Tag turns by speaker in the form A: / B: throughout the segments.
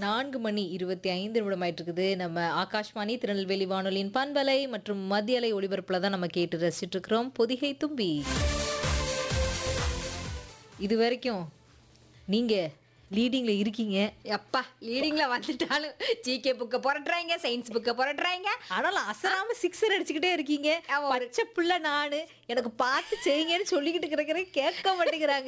A: நான்கு மணி இருபத்தி ஐந்து நிமிடமாயிட்டு இருக்குது நம்ம ஆகாஷ்வாணி திருநெல்வேலி வானொலியின் பண்பலை மற்றும் மத்திய அலை ஒளிபரப்புல தான் நம்ம கேட்டு ரசிச்சுட்டு இருக்கிறோம் பொதிகை தும்பி இது வரைக்கும் நீங்க லீடிங்ல இருக்கீங்க
B: எப்பா லீடிங்ல வந்துட்டாலும் ஜிகே புக்கை புரட்டுறாங்க சயின்ஸ் புக்கை புரட்டுறாங்க
A: ஆனாலும் அசராம சிக்ஸர் அடிச்சுக்கிட்டே இருக்கீங்க
B: ஆமா, ஒரு-
A: பச்சை புள்ள நானு எனக்கு பார்த்து செய்யுங்கன்னு சொல்லிக்கிட்டு கிடக்குறேன் கேட்க மாட்டேங்கிறாங்க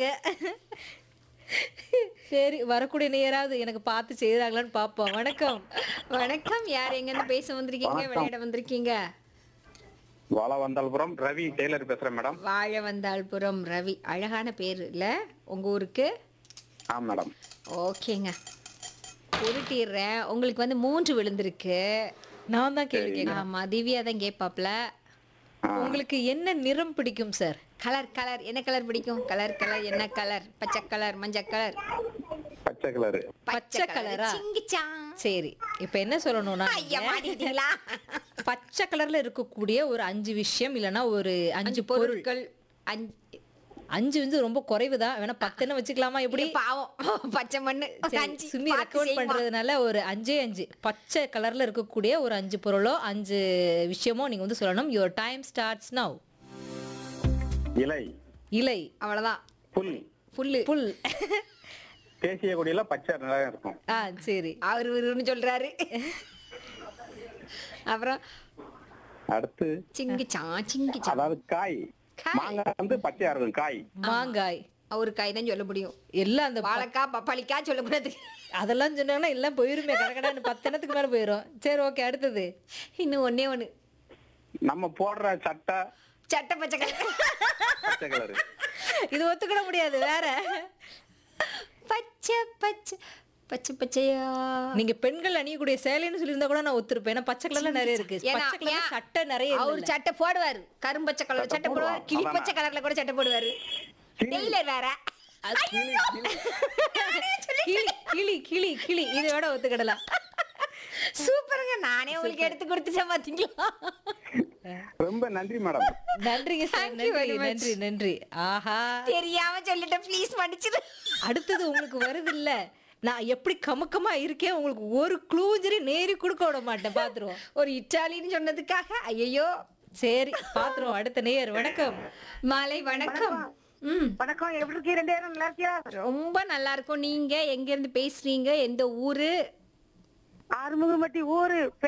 A: சரி வரக்கூடிய நேராவது எனக்கு பார்த்து செய்யறாங்களான்னு பார்ப்போம் வணக்கம்
B: வணக்கம் யார் எங்க இருந்து பேச வந்திருக்கீங்க விளையாட வந்திருக்கீங்க
C: வாழ வந்தால்புரம் ரவி டெய்லர் பேசுறேன் மேடம்
B: வாழ வந்தாள்புரம் ரவி அழகான பேர் இல்ல உங்க ஊருக்கு
C: ஆ மேடம்
B: ஓகேங்க உருட்டிடுறேன் உங்களுக்கு வந்து மூன்று விழுந்திருக்கு
A: நான் தான் கேள்வி கேட்கிறேன்
B: ஆமா திவ்யா தான் கேட்பாப்ல
A: உங்களுக்கு என்ன நிறம் பிடிக்கும் சார்
B: கலர் கலர் என்ன கலர் பிடிக்கும் கலர் கலர் என்ன கலர் பச்சை கலர் மஞ்சள் கலர்
C: பச்சை கலரு
A: பச்சை கலரா?
B: சிங்கிச்சான்
A: சரி இப்ப என்ன சொல்லணும்னா
B: ஐயா மாட்டிக்கிட்டீங்களா
A: பச்சை கலர்ல இருக்கக்கூடிய ஒரு அஞ்சு விஷயம் இல்லனா ஒரு அஞ்சு
B: அஞ்சு
A: பொருள்
B: பொருட்கள் அஞ்சு
A: அஞ்சு வந்து ரொம்ப குறைவுதான் வேணா பத்துன்னு வச்சுக்கலாமா எப்படி
B: இப்படி பாவம் பச்சை மண்ணு
A: சரி,
B: அஞ்சு
A: சுமி
B: பார்த்து
A: ரெக்கமெண்ட்
B: செய்யுமா?
A: பண்றதுனால ஒரு அஞ்சே அஞ்சு பச்சை கலர்ல இருக்கக்கூடிய ஒரு அஞ்சு பொருளோ அஞ்சு விஷயமோ நீங்க வந்து சொல்லணும் யுவர் டைம் ஸ்டார்ட்ஸ் நவ்
C: இலை
A: இலை
B: அவ்வளவுதான்
C: புல்
B: புல்லு
A: புல்
C: தேசிய கொடியில பச்சை நல்லா இருக்கும்
A: ஆ சரி
B: அவர் இவருன்னு சொல்றாரு அப்புறம்
C: அடுத்து
B: சிங்கிச்சான் சிங்கிச்சான்
C: அதாவது காய்
B: காய்.
C: மாங்காய் வந்து பச்சையா இருக்கும் காய்
A: மாங்காய்
B: ஒரு காய் தான் சொல்ல முடியும்
A: எல்லாம் அந்த
B: வாழைக்காய் பப்பாளிக்காய் சொல்லக்கூடாது
A: அதெல்லாம் சொன்னாங்கன்னா எல்லாம் போயிருமே கடகடான்னு பத்து இடத்துக்கு மேல போயிரும் சரி ஓகே அடுத்தது
B: இன்னும் ஒண்ணே ஒண்ணு
C: நம்ம போடுற சட்டை
B: சட்டை பச்சை கலர்
C: பச்சை கலரு
A: இது ஒத்துக்கிட முடியாது வேற
B: பச்சை பச்சை பச்சை பச்சையா
A: நீங்க பெண்கள் அணியக்கூடிய சேலைன்னு சொல்லியிருந்தா கூட நான் ஒத்துருப்பேன் ஏன்னா பச்சை கலர்ல நிறைய இருக்கு
B: ஏன்னா,
A: பச்சை கலர்ல
B: ஏன்?
A: சட்டை நிறைய
B: அவர்
A: இருக்குல்ல.
B: சட்டை போடுவாரு கரும்பச்சை கலர் சட்டை போடுவாரு கிளி
C: அதானே.
B: பச்சை கலர்ல கூட சட்டை போடுவாரு டெய்லர் வேற
A: அது கிளி கிளி கிளி கிளி இதை விட ஒத்துக்கிடலாம்
B: சூப்பருங்க நானே உங்களுக்கு எடுத்து கொடுத்துட்டேன் பாத்தீங்களா
C: ரொம்ப நன்றி மேடம்
A: நன்றிங்க சார்
B: Thank you
A: நன்றி
B: very much.
A: நன்றி நன்றி ஆஹா
B: தெரியாம சொல்லிட்டேன் ப்ளீஸ் மன்னிச்சிரு
A: அடுத்தது உங்களுக்கு வருது இல்ல நான் எப்படி கமக்கமா இருக்கேன் உங்களுக்கு ஒரு க்ளூ சரி நேரி கொடுக்க விட மாட்டேன் பாத்துருவோம்
B: ஒரு இட்டாலின்னு சொன்னதுக்காக ஐயோ
A: சரி பாத்துருவோம் அடுத்த நேயர் வணக்கம்
B: மாலை வணக்கம் ம்
D: வணக்கம் எப்படி இருக்கீங்க ரெண்டு பேரும் நல்லா இருக்கியா
B: ரொம்ப நல்லா இருக்கும் நீங்க எங்க இருந்து பேசுறீங்க எந்த ஊரு
D: ஆறுமுகம்பட்டி ஊரு